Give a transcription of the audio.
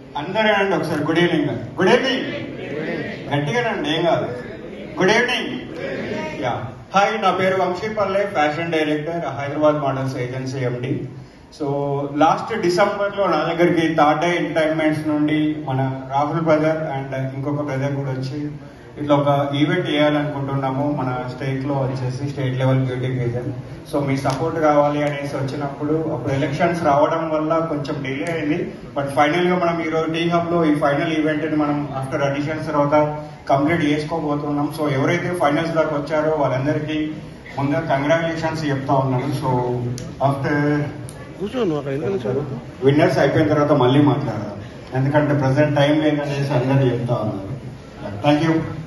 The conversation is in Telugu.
అందరూ అండి ఒకసారి గుడ్ ఈవినింగ్ గుడ్ ఈవినింగ్ గట్టిగానండి ఏం కాదు గుడ్ ఈవినింగ్ యా హాయ్ నా పేరు Vamshipalle fashion director Hyderabad models agency MD so last December లో నా దగ్గరికి థర్డ్ డే ఎంటర్టైన్మెంట్స్ నుండి మన రాహుల్ బ్రదర్ అండ్ ఇంకొక బ్రదర్ కూడా వచ్చి ఇట్లా ఒక ఈవెంట్ చేయాలనుకుంటున్నాము మన స్టేట్ లో వచ్చేసి స్టేట్ లెవెల్ బ్యూటిఫికేషన్ సో మీ సపోర్ట్ కావాలి అనేసి వచ్చినప్పుడు అప్పుడు ఎలక్షన్స్ రావడం వల్ల కొంచెం డిలే అయింది బట్ ఫైనల్ గా మనం ఈ రోజు టీ హబ్ లో ఈ ఫైనల్ ఈవెంట్ ని మనం ఆఫ్టర్ అడిషన్స్ తర్వాత కంప్లీట్ చేసుకోబోతున్నాం సో ఎవరైతే ఫైనల్స్ దాకా వచ్చారో వాళ్ళందరికీ ముందర కంగ్రాచులేషన్స్ చెప్తా ఉన్నాను సో ఆఫ్టర్ కూర్చో నువ్వు అక్కడ ఎందుకు కూర్చో విన్నర్స్ అయిపోయిన తర్వాత మళ్ళీ మాట్లాడదాం ఎందుకంటే ప్రజెంట్ టైం లేదనేసి అందరూ చెప్తా ఉన్నారు థ్యాంక్ యూ